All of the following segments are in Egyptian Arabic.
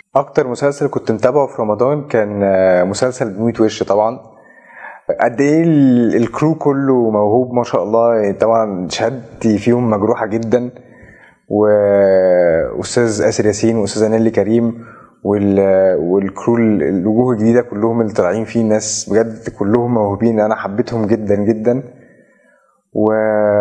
اكتر مسلسل كنت متابعه في رمضان كان آه، مسلسل بميت وش طبعا قد ايه ال- الكرو كله موهوب ما شاء الله يعني طبعا شهادتي فيهم مجروحه جدا واستاذ اسر ياسين واستاذه نيلي كريم وال- والكرو ال- الوجوه الجديده كلهم اللي طالعين فيه ناس بجد كلهم موهوبين انا حبيتهم جدا جدا و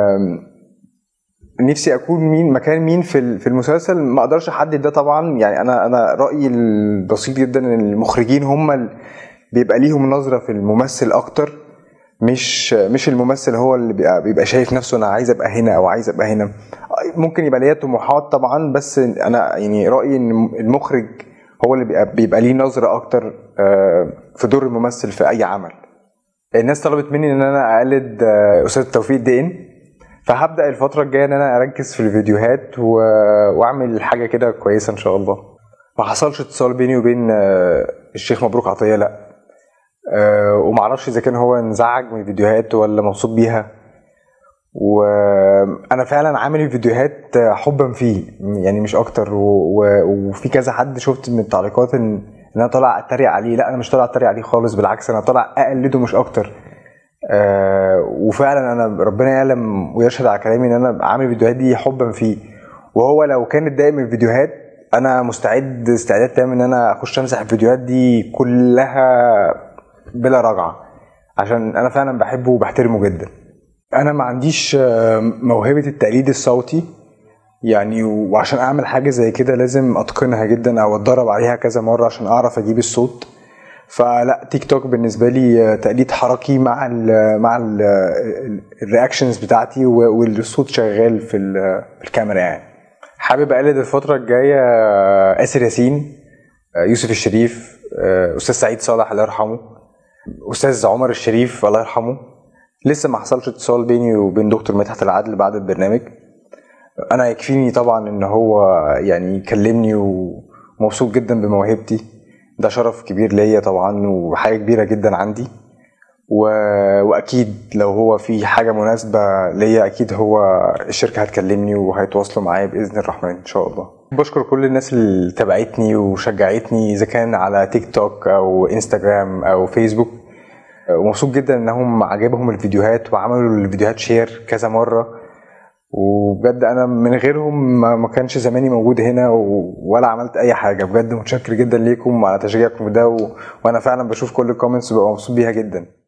نفسي اكون مين مكان مين في ال- في المسلسل ما اقدرش احدد ده طبعا يعني انا انا رايي البسيط جدا ان المخرجين هم ال- بيبقى ليهم نظره في الممثل اكتر مش مش الممثل هو اللي بيبقى, بيبقى شايف نفسه انا عايز ابقى هنا او عايز ابقى هنا ممكن يبقى ليا طموحات طبعا بس انا يعني رايي ان المخرج هو اللي بيبقى, بيبقى ليه نظره اكتر آه، في دور الممثل في اي عمل الناس طلبت مني ان انا اقلد آه، استاذ توفيق الدقن فهبدا الفتره الجايه ان انا اركز في الفيديوهات و... واعمل حاجه كده كويسه ان شاء الله ما حصلش اتصال بيني وبين آه، الشيخ مبروك عطيه لا آه، ومعرفش اذا كان هو انزعج من الفيديوهات ولا مبسوط بيها وانا فعلا عامل الفيديوهات حبا فيه يعني مش اكتر و... و... وفي كذا حد شفت من التعليقات ان ان انا طالع اتريق عليه لا انا مش طالع اتريق عليه خالص بالعكس انا طالع اقلده مش اكتر آه وفعلا انا ربنا يعلم ويشهد على كلامي ان انا عامل الفيديوهات دي حبا فيه وهو لو كان اتضايق من الفيديوهات انا مستعد استعداد تام ان انا اخش امسح الفيديوهات دي كلها بلا رجعه عشان انا فعلا بحبه وبحترمه جدا انا ما عنديش آه، موهبه التقليد الصوتي يعني وعشان اعمل حاجه زي كده لازم اتقنها جدا او اتدرب عليها كذا مره عشان اعرف اجيب الصوت فلا تيك توك بالنسبه لي آه، تقليد حركي مع ال مع ال الرياكشنز بتاعتي و- والصوت شغال في ال- في الكاميرا يعني حابب اقلد الفتره الجايه آه، اسر ياسين آه، يوسف الشريف آه، استاذ سعيد صالح الله يرحمه استاذ عمر الشريف الله يرحمه لسه ما حصلش اتصال بيني وبين دكتور مدحت العدل بعد البرنامج انا يكفيني طبعا ان هو يعني يكلمني ومبسوط جدا بموهبتي ده شرف كبير ليا طبعا وحاجه كبيره جدا عندي و... واكيد لو هو في حاجه مناسبه ليا اكيد هو الشركه هتكلمني وهيتواصلوا معايا باذن الرحمن ان شاء الله بشكر كل الناس اللي تابعتني وشجعتني اذا كان على تيك توك او انستجرام او فيسبوك ومبسوط جدا انهم عجبهم الفيديوهات وعملوا الفيديوهات شير كذا مره وبجد انا من غيرهم ما ما كانش زماني موجود هنا و- ولا عملت اي حاجه بجد متشكر جدا ليكم على تشجيعكم ده و... وانا فعلا بشوف كل الكومنتس وببقى مبسوط بيها جدا